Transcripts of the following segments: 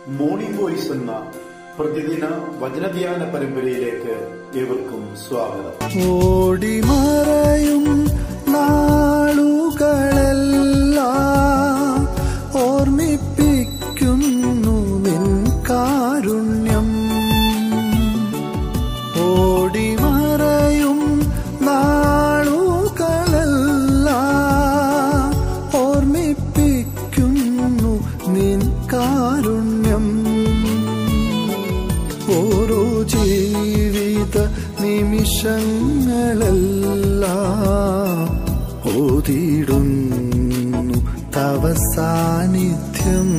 Morning voice എന്ന പ്രതിദിന വചനധ്യാന പരമ്പരയിലേക്ക് ഏവർക്കും സ്വാഗതം ഓടിമറയും നാളുകളെല്ലാം ഓർമ്മിപ്പിക്കുന്നു നിൻ കാരുണ്യം ഓടിമറയും നാളുകളെല്ലാം ഓർമ്മിപ്പിക്കുന്നു നിൻ കാരുണ്യം ഓരോ ജീവിത നിമിഷങ്ങളെല്ലാം ഓതിടുന്നു തവ സാന്നിധ്യം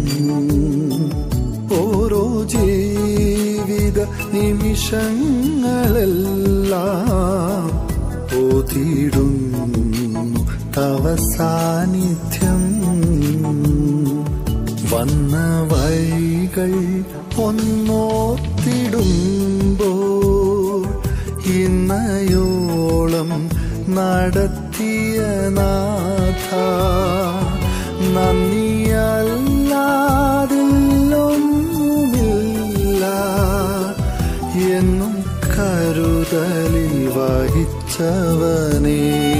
ഓരോ ജീവിത നിമിഷങ്ങളെല്ലാം ഓതിടുന്നു തവ സാന്നിധ്യം വന്ന വഴികൾ ഒന്നോത്തിടുമ്പോൾ ഇന്നയോളം നടത്തിയ നാഥ നന്ദിയല്ലാതില്ലൊന്നുമില്ല എന്നും കരുതലിൽ വഹിച്ചവനേ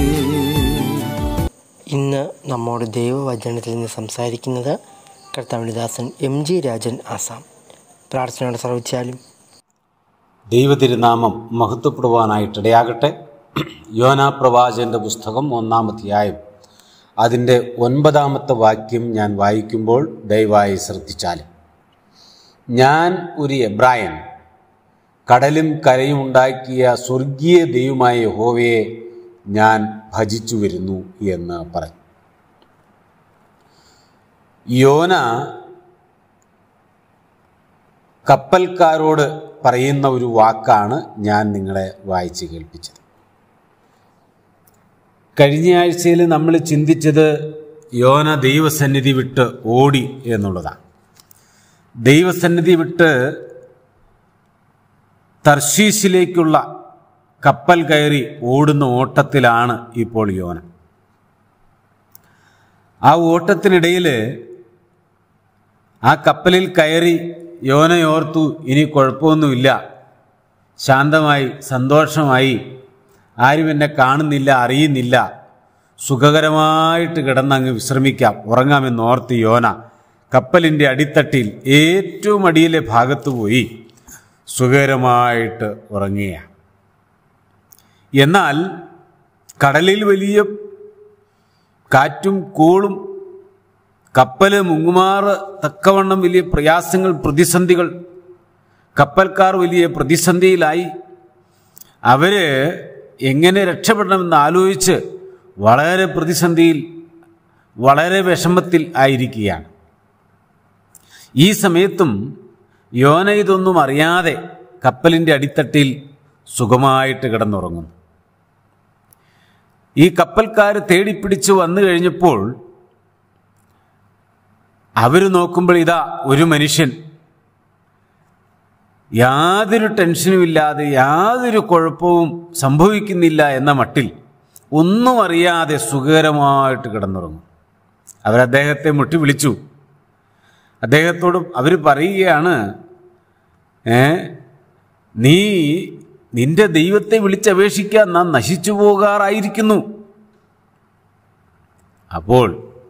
ഇന്ന് നമ്മോട് ദൈവവചനത്തിൽ നിന്ന് സംസാരിക്കുന്നത് കർത്താവിനിദാസൻ എം ജി രാജൻ ആസാം പ്രാർത്ഥനയോടെ ശ്രവിച്ചാലും ദൈവതിരുനാമം മഹത്വപ്പെടുവാനായിട്ടിടയാകട്ടെ യോനാ പ്രവാചകന്റെ പുസ്തകം ഒന്നാം അധ്യായം അതിൻ്റെ ഒൻപതാമത്തെ വാക്യം ഞാൻ വായിക്കുമ്പോൾ ദയവായി ശ്രദ്ധിച്ചാലും ഞാൻ ഒരു എബ്രായൻ കടലും കരയും ഉണ്ടാക്കിയ സ്വർഗീയ ദൈവമായ യഹോവയെ ഞാൻ ഭജിച്ചു വരുന്നു എന്ന് പറഞ്ഞു യോന കപ്പൽക്കാരോട് പറയുന്ന ഒരു വാക്കാണ് ഞാൻ നിങ്ങളെ വായിച്ച് കേൾപ്പിച്ചത് കഴിഞ്ഞ ആഴ്ചയിൽ നമ്മൾ ചിന്തിച്ചത് യോന ദൈവസന്നിധി വിട്ട് ഓടി എന്നുള്ളതാണ് ദൈവസന്നിധി വിട്ട് തർശീശിലേക്കുള്ള കപ്പൽ കയറി ഓടുന്ന ഓട്ടത്തിലാണ് ഇപ്പോൾ യോന ആ ഓട്ടത്തിനിടയിൽ ആ കപ്പലിൽ കയറി യോനയോർത്തു ഇനി കുഴപ്പമൊന്നുമില്ല ശാന്തമായി സന്തോഷമായി ആരും എന്നെ കാണുന്നില്ല അറിയുന്നില്ല സുഖകരമായിട്ട് കിടന്നങ്ങ് വിശ്രമിക്കാം ഉറങ്ങാമെന്ന് ഓർത്ത് യോന കപ്പലിൻ്റെ അടിത്തട്ടിൽ ഏറ്റവും അടിയിലെ ഭാഗത്ത് പോയി സുഖകരമായിട്ട് ഉറങ്ങുകയാണ് എന്നാൽ കടലിൽ വലിയ കാറ്റും കോളും കപ്പല് മുങ്ങുമാറ് തക്കവണ്ണം വലിയ പ്രയാസങ്ങൾ പ്രതിസന്ധികൾ കപ്പൽക്കാർ വലിയ പ്രതിസന്ധിയിലായി അവര് എങ്ങനെ രക്ഷപ്പെടണമെന്ന് ആലോചിച്ച് വളരെ പ്രതിസന്ധിയിൽ വളരെ വിഷമത്തിൽ ആയിരിക്കുകയാണ് ഈ സമയത്തും യോന ഇതൊന്നും അറിയാതെ കപ്പലിൻ്റെ അടിത്തട്ടിൽ സുഖമായിട്ട് കിടന്നുറങ്ങുന്നു ഈ കപ്പൽക്കാർ തേടിപ്പിടിച്ച് വന്നു കഴിഞ്ഞപ്പോൾ അവർ നോക്കുമ്പോൾ ഇതാ ഒരു മനുഷ്യൻ യാതൊരു ടെൻഷനുമില്ലാതെ യാതൊരു കുഴപ്പവും സംഭവിക്കുന്നില്ല എന്ന മട്ടിൽ ഒന്നും അറിയാതെ സുഖകരമായിട്ട് കിടന്നുറങ്ങും അവരദ്ദേഹത്തെ മുട്ടി വിളിച്ചു അദ്ദേഹത്തോട് അവർ പറയുകയാണ് ഏ നീ നിന്റെ ദൈവത്തെ വിളിച്ചപേക്ഷിക്കാൻ നാം നശിച്ചു പോകാറായിരിക്കുന്നു അപ്പോൾ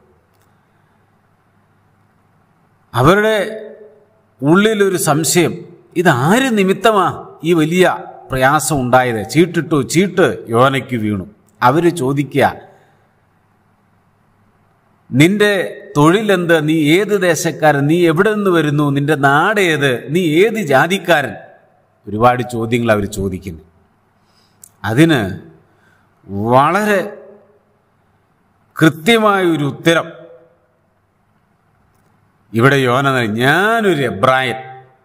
അവരുടെ ഉള്ളിലൊരു സംശയം ഇതാര് നിമിത്തമാ ഈ വലിയ പ്രയാസം ഉണ്ടായത് ചീട്ടിട്ടു ചീട്ട് യോനയ്ക്ക് വീണു അവര് ചോദിക്കുക നിന്റെ തൊഴിലെന്ത് നീ ഏത് ദേശക്കാരൻ നീ എവിടെ നിന്ന് വരുന്നു നിന്റെ നാട് ഏത് നീ ഏത് ജാതിക്കാരൻ ഒരുപാട് ചോദ്യങ്ങൾ അവർ ചോദിക്കുന്നു അതിന് വളരെ കൃത്യമായ ഒരു ഉത്തരം ഇവിടെ യോന നൽകി. ഞാനൊരു എബ്രായൻ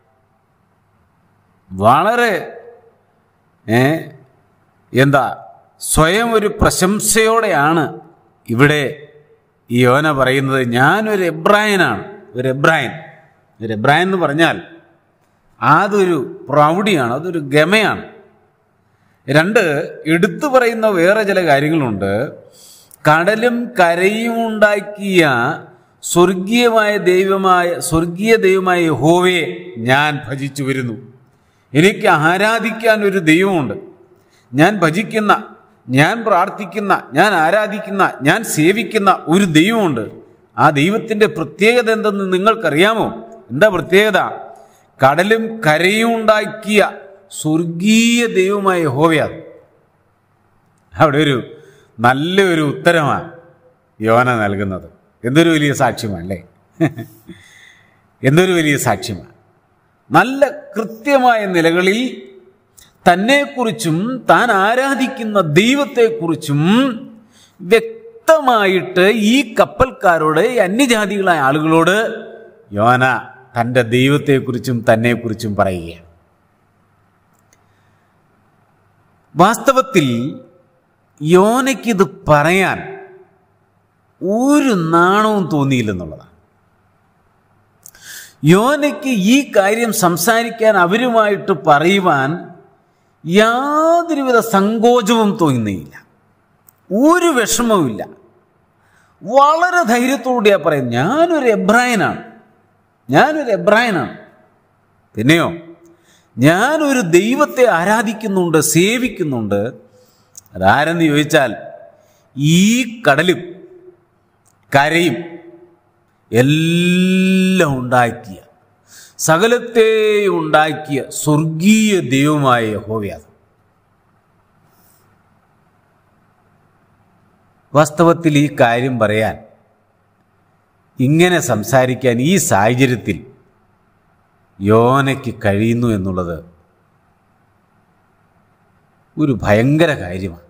വളരെ ഏ എന്താ സ്വയം ഒരു പ്രശംസയോടെയാണ് ഇവിടെ ഈ യോന പറയുന്നത് ഞാനൊരു എബ്രായനാണ് ഒരു എബ്രായൻ ഒരു എബ്രായൻ എന്ന് പറഞ്ഞാൽ അതൊരു പ്രൗഢിയാണ് അതൊരു ഗമയാണ് രണ്ട് എടുത്തു പറയുന്ന വേറെ ചില കാര്യങ്ങളുണ്ട് കടലും കരയും ഉണ്ടാക്കിയ സ്വർഗീയമായ ദൈവമായ സ്വർഗീയ ദൈവമായ യഹോവയെ ഞാൻ ഭജിച്ചു വരുന്നു എനിക്ക് ആരാധിക്കാൻ ഒരു ദൈവമുണ്ട് ഞാൻ ഭജിക്കുന്ന ഞാൻ പ്രാർത്ഥിക്കുന്ന ഞാൻ ആരാധിക്കുന്ന ഞാൻ സേവിക്കുന്ന ഒരു ദൈവമുണ്ട് ആ ദൈവത്തിൻ്റെ പ്രത്യേകത എന്തെന്ന് നിങ്ങൾക്കറിയാമോ എന്താ പ്രത്യേകത കടലും കരയും ഉണ്ടാക്കിയ സ്വർഗീയ ദൈവമായ യഹോവയാണ് അവിടെ ഒരു നല്ലൊരു ഉത്തരമാണ് യോന നൽകുന്നത് എന്തൊരു വലിയ സാക്ഷ്യമാണല്ലേ എന്തൊരു വലിയ സാക്ഷ്യമാണ് നല്ല കൃത്യമായ നിലകളിൽ തന്നെക്കുറിച്ചും താൻ ആരാധിക്കുന്ന ദൈവത്തെക്കുറിച്ചും വ്യക്തമായിട്ട് ഈ കപ്പൽക്കാരോട് ഈ അന്യജാതികളായ ആളുകളോട് യോന തൻ്റെ ദൈവത്തെക്കുറിച്ചും തന്നെക്കുറിച്ചും പറയുകയാണ് വാസ്തവത്തിൽ യോനയ്ക്കിത് പറയാൻ ഒരു നാണവും തോന്നിയില്ലെന്നുള്ളതാണ് യോനയ്ക്ക് ഈ കാര്യം സംസാരിക്കാൻ അവരുമായിട്ട് പറയുവാൻ യാതൊരുവിധ സങ്കോചവും തോന്നിയില്ല ഒരു വിഷമവുമില്ല വളരെ ധൈര്യത്തോടെയാ പറയും ഞാനൊരു എബ്രായനാണ് ഞാനൊരു എബ്രായനാണ് പിന്നെയോ ഞാനൊരു ദൈവത്തെ ആരാധിക്കുന്നുണ്ട് സേവിക്കുന്നുണ്ട് അതാരെന്ന് ചോദിച്ചാൽ ഈ കടലും കരയും എല്ലാം ഉണ്ടാക്കിയ സകലത്തെ ഉണ്ടാക്കിയ സ്വർഗീയ ദൈവമായ യഹോവയാണ് വാസ്തവത്തിൽ ഈ കാര്യം പറയാൻ ഇങ്ങനെ സംസാരിക്കാൻ ഈ സാഹചര്യത്തിൽ യോനയ്ക്ക് കഴിയുന്നു എന്നുള്ളത് ഒരു ഭയങ്കര കാര്യമാണ്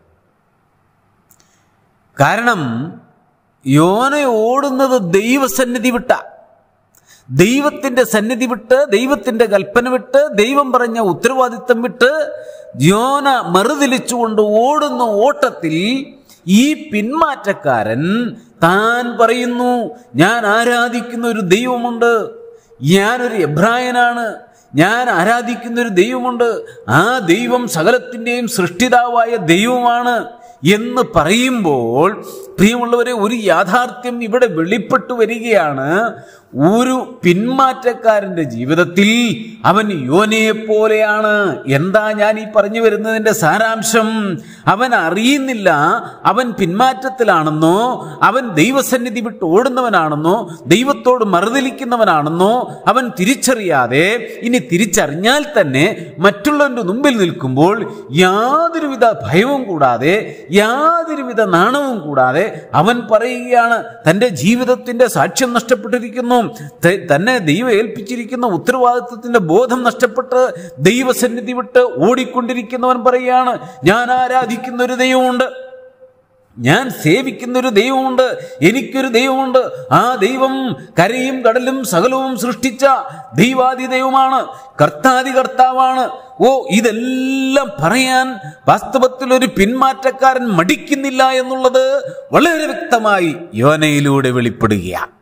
കാരണം യോന ഓടുന്നത് ദൈവസന്നിധി വിട്ട ദൈവത്തിന്റെ സന്നിധി വിട്ട് ദൈവത്തിന്റെ കൽപ്പന വിട്ട് ദൈവം പറഞ്ഞ ഉത്തരവാദിത്തം വിട്ട് യോന മറുതിലിച്ചുകൊണ്ട് ഓടുന്ന ഓട്ടത്തിൽ ഈ പിന്മാറ്റക്കാരൻ താൻ പറയുന്നു ഞാൻ ആരാധിക്കുന്ന ഒരു ദൈവമുണ്ട് ഞാനൊരു എബ്രായനാണ് ഞാൻ ആരാധിക്കുന്ന ഒരു ദൈവമുണ്ട് ആ ദൈവം സകലത്തിൻ്റെയും സൃഷ്ടിതാവായ ദൈവമാണ് എന്ന് പറയുമ്പോൾ പ്രിയമുള്ളവരെ ഒരു യാഥാർത്ഥ്യം ഇവിടെ വെളിപ്പെട്ടു വരികയാണ് ഒരു പിന്മാറ്റക്കാരന്റെ ജീവിതത്തിൽ അവൻ യോനയെ പോലെയാണ് എന്താ ഞാൻ ഈ പറഞ്ഞു വരുന്നതിന്റെ സാരാംശം അവൻ അറിയുന്നില്ല അവൻ പിന്മാറ്റത്തിലാണെന്നോ അവൻ ദൈവസന്നിധി വിട്ട് ഓടുന്നവനാണെന്നോ ദൈവത്തോട് മറുതലിക്കുന്നവനാണെന്നോ അവൻ തിരിച്ചറിയാതെ ഇനി തിരിച്ചറിഞ്ഞാൽ തന്നെ മറ്റുള്ളവന്റെ മുമ്പിൽ നിൽക്കുമ്പോൾ യാതൊരുവിധ ഭയവും കൂടാതെ യാതൊരുവിധ നാണവും കൂടാതെ അവൻ പറയുകയാണ് തൻ്റെ ജീവിതത്തിൻ്റെ സാക്ഷ്യം നഷ്ടപ്പെട്ടിരിക്കുന്നു ത- തന്നെ ദൈവം ഏൽപ്പിച്ചിരിക്കുന്ന ഉത്തരവാദിത്വത്തിന്റെ ബോധം നഷ്ടപ്പെട്ട് ദൈവസന്നിധി വിട്ട് ഓടിക്കൊണ്ടിരിക്കുന്നവൻ പറയുകയാണ് ഞാൻ ആരാധിക്കുന്ന ഒരു ദൈവമുണ്ട് ഞാൻ സേവിക്കുന്ന ഒരു ദൈവമുണ്ട് എനിക്കൊരു ദൈവമുണ്ട് ആ ദൈവം കരയും കടലും സകലവും സൃഷ്ടിച്ച ദൈവാദി ദൈവമാണ് കർത്താദി കർത്താവാണ് ഓ ഇതെല്ലാം പറയാൻ വാസ്തവത്തിൽ ഒരു പിന്മാറ്റക്കാരൻ മടിക്കുന്നില്ല എന്നുള്ളത് വളരെ വ്യക്തമായി യോനയിലൂടെ വെളിപ്പെടുകയാണ്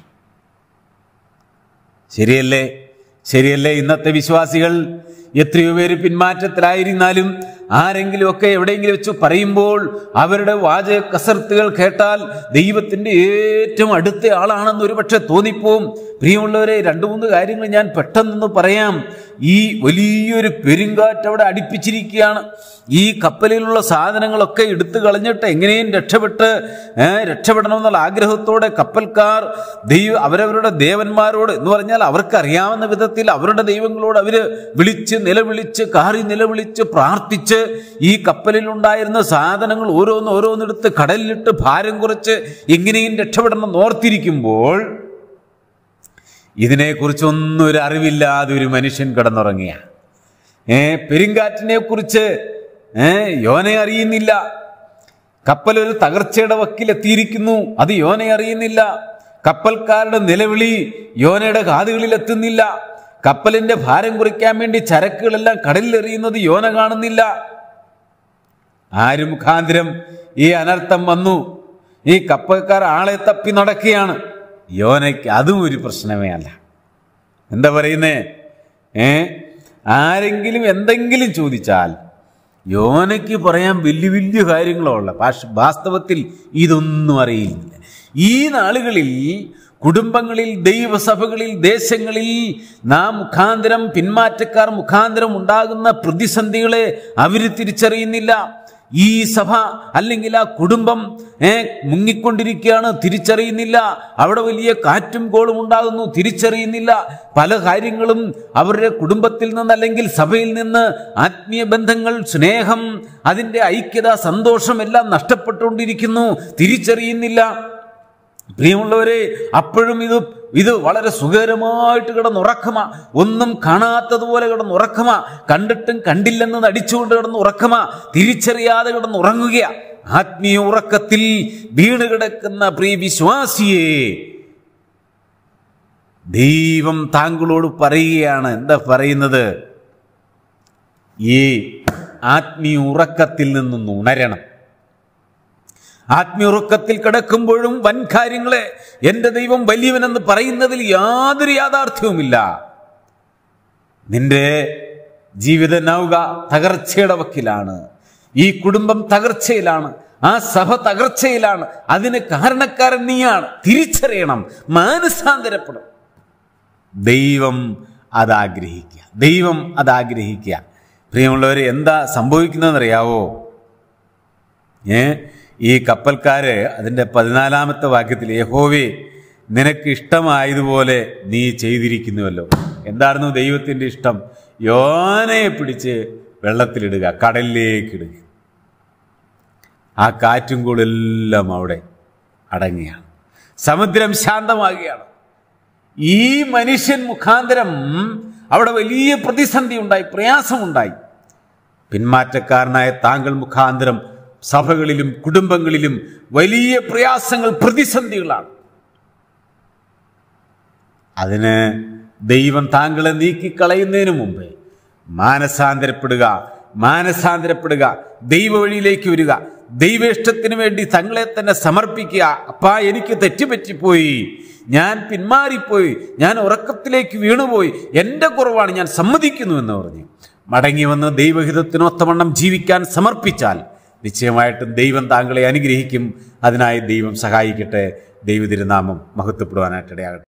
ശരിയല്ലേ ശരിയല്ലേ ഇന്നത്തെ വിശ്വാസികൾ എത്രയോ പേര് പിന്മാറ്റത്തിലായിരുന്നാലും ആരെങ്കിലുമൊക്കെ എവിടെയെങ്കിലും വെച്ച് പറയുമ്പോൾ അവരുടെ വാചക കസർത്തുകൾ കേട്ടാൽ ദൈവത്തിൻ്റെ ഏറ്റവും അടുത്ത ആളാണെന്ന് ഒരുപക്ഷെ തോന്നിപ്പോവും പ്രിയമുള്ളവരെ രണ്ട് മൂന്ന് കാര്യങ്ങൾ ഞാൻ പെട്ടെന്നൊന്ന് പറയാം ഈ വലിയൊരു പെരുങ്കാറ്റ് അവിടെ അടുപ്പിച്ചിരിക്കുകയാണ് ഈ കപ്പലിലുള്ള സാധനങ്ങളൊക്കെ എടുത്തു കളഞ്ഞിട്ട് എങ്ങനെയും രക്ഷപ്പെട്ട് ഏ, രക്ഷപ്പെടണമെന്നുള്ള ആഗ്രഹത്തോടെ കപ്പൽക്കാർ ദൈവ അവരവരുടെ ദേവന്മാരോട് എന്ന് പറഞ്ഞാൽ അവർക്കറിയാവുന്ന വിധത്തിൽ അവരുടെ ദൈവങ്ങളോട് അവര് വിളിച്ച് നിലവിളിച്ച് കാറി നിലവിളിച്ച് പ്രാർത്ഥിച്ച് ഈ കപ്പലിലുണ്ടായിരുന്ന സാധനങ്ങൾ ഓരോന്ന് ഓരോന്നെടുത്ത് കടലിലിട്ട് ഭാരം കുറച്ച് എങ്ങനെയും രക്ഷപ്പെടണം ഓർത്തിരിക്കുമ്പോൾ ഇതിനെക്കുറിച്ചൊന്നും ഒരു അറിവില്ലാതെ ഒരു മനുഷ്യൻ കിടന്നുറങ്ങിയ ഏ പെരുങ്കാറ്റിനെ കുറിച്ച് ഏ യോനെ അറിയുന്നില്ല കപ്പൽ ഒരു തകർച്ചയുടെ വക്കിലെത്തിയിരിക്കുന്നു അത് യോനെ അറിയുന്നില്ല കപ്പൽക്കാരുടെ നിലവിളി യോനയുടെ കാതുകളിൽ എത്തുന്നില്ല കപ്പലിന്റെ ഭാരം കുറയ്ക്കാൻ വേണ്ടി ചരക്കുകളെല്ലാം കടലിലെറിയുന്നത് യോന കാണുന്നില്ല ആര് മുഖാന്തരം ഈ അനർത്ഥം വന്നു ഈ കപ്പൽക്കാർ ആളെ തപ്പി നടക്കുകയാണ് യോനയ്ക്ക് അതും ഒരു പ്രശ്നമേ അല്ല എന്താ പറയുന്നേ ഏ ആരെങ്കിലും എന്തെങ്കിലും ചോദിച്ചാൽ യോനയ്ക്ക് പറയാൻ വലിയ വലിയ കാര്യങ്ങളുള്ള പക്ഷെ വാസ്തവത്തിൽ ഇതൊന്നും അറിയില്ല ഈ നാളുകളിൽ കുടുംബങ്ങളിൽ ദൈവസഭകളിൽ ദേശങ്ങളിൽ നാം മുഖാന്തരം പിന്മാറ്റക്കാർ മുഖാന്തരം ഉണ്ടാകുന്ന പ്രതിസന്ധികളെ അവർ തിരിച്ചറിയുന്നില്ല ഈ സഭ അല്ലെങ്കിൽ ആ കുടുംബം ഏ മുങ്ങിക്കൊണ്ടിരിക്കുകയാണ് തിരിച്ചറിയുന്നില്ല അവിടെ വലിയ കാറ്റും കോളും ഉണ്ടാകുന്നു തിരിച്ചറിയുന്നില്ല പല കാര്യങ്ങളും അവരുടെ കുടുംബത്തിൽ നിന്ന് അല്ലെങ്കിൽ സഭയിൽ നിന്ന് ആത്മീയ ബന്ധങ്ങൾ സ്നേഹം അതിൻ്റെ ഐക്യത സന്തോഷം എല്ലാം നഷ്ടപ്പെട്ടുകൊണ്ടിരിക്കുന്നു തിരിച്ചറിയുന്നില്ല പ്രിയമുള്ളവരെ അപ്പോഴും ഇത് ഇത് വളരെ സുഖകരമായിട്ട് കിടന്നുറക്കമാ ഒന്നും കാണാത്തതുപോലെ കിടന്നുറക്കമാ കണ്ടിട്ടും കണ്ടില്ലെന്ന് നടിച്ചുകൊണ്ട് കിടന്നുറക്കമാ തിരിച്ചറിയാതെ കിടന്നുറങ്ങുകയാ ആത്മീയ ഉറക്കത്തിൽ വീണ് കിടക്കുന്ന പ്രിയ വിശ്വാസിയെ ദൈവം താങ്കളോട് പറയുകയാണ് എന്താ പറയുന്നത് ഈ ആത്മീയ ഉറക്കത്തിൽ നിന്നൊന്ന് ഉണരണം ആത്മീയുറക്കത്തിൽ കിടക്കുമ്പോഴും വൻ കാര്യങ്ങളെ എൻ്റെ ദൈവം വലിയവനെന്ന് പറയുന്നതിൽ യാതൊരു യാഥാർത്ഥ്യവുമില്ല നിന്റെ ജീവിത നൗക തകർച്ചയുടെ വക്കിലാണ് ഈ കുടുംബം തകർച്ചയിലാണ് ആ സഭ തകർച്ചയിലാണ് അതിന് കാരണക്കാരൻ നീയാണ് തിരിച്ചറിയണം മാനസാന്തരപ്പെടും ദൈവം അതാഗ്രഹിക്കുക ദൈവം അതാഗ്രഹിക്കുക പ്രിയമുള്ളവർ എന്താ സംഭവിക്കുന്നതെന്നറിയാവോ ഏ ഈ കപ്പൽക്കാര് അതിൻ്റെ പതിനാലാമത്തെ വാക്യത്തിൽ യഹോവേ നിനക്ക് ഇഷ്ടമായതുപോലെ നീ ചെയ്തിരിക്കുന്നുവല്ലോ എന്തായിരുന്നു ദൈവത്തിൻ്റെ ഇഷ്ടം യോനയെ പിടിച്ച് വെള്ളത്തിലിടുക കടലിലേക്ക് ഇടുക ആ കാറ്റും കൂടെല്ലാം അവിടെ അടങ്ങിയാണ് സമുദ്രം ശാന്തമാകുകയാണ് ഈ മനുഷ്യൻ മുഖാന്തരം അവിടെ വലിയ പ്രതിസന്ധി ഉണ്ടായി പ്രയാസമുണ്ടായി പിന്മാറ്റക്കാരനായ താങ്കൾ മുഖാന്തരം സഭകളിലും കുടുംബങ്ങളിലും വലിയ പ്രയാസങ്ങൾ പ്രതിസന്ധികളാണ് അതിന് ദൈവം താങ്കളെ നീക്കിക്കളയുന്നതിന് മുമ്പേ മാനസാന്തരപ്പെടുക മാനസാന്തരപ്പെടുക ദൈവ വഴിയിലേക്ക് വരിക ദൈവ ഇഷ്ടത്തിന് വേണ്ടി തങ്ങളെ തന്നെ സമർപ്പിക്കുക അപ്പാ എനിക്ക് തെറ്റുപറ്റിപ്പോയി ഞാൻ പിന്മാറിപ്പോയി ഞാൻ ഉറക്കത്തിലേക്ക് വീണുപോയി എൻ്റെ കുറവാണ് ഞാൻ സമ്മതിക്കുന്നു എന്ന് പറഞ്ഞു മടങ്ങി വന്ന് ദൈവഹിതത്തിനൊത്തവണ്ണം ജീവിക്കാൻ സമർപ്പിച്ചാൽ നിശ്ചയമായിട്ടും ദൈവം താങ്കളെ അനുഗ്രഹിക്കും അതിനായി ദൈവം സഹായിക്കട്ടെ ദൈവതിരുനാമം മഹത്വപ്പെടുവാനായിട്ടിടയാകട്ടെ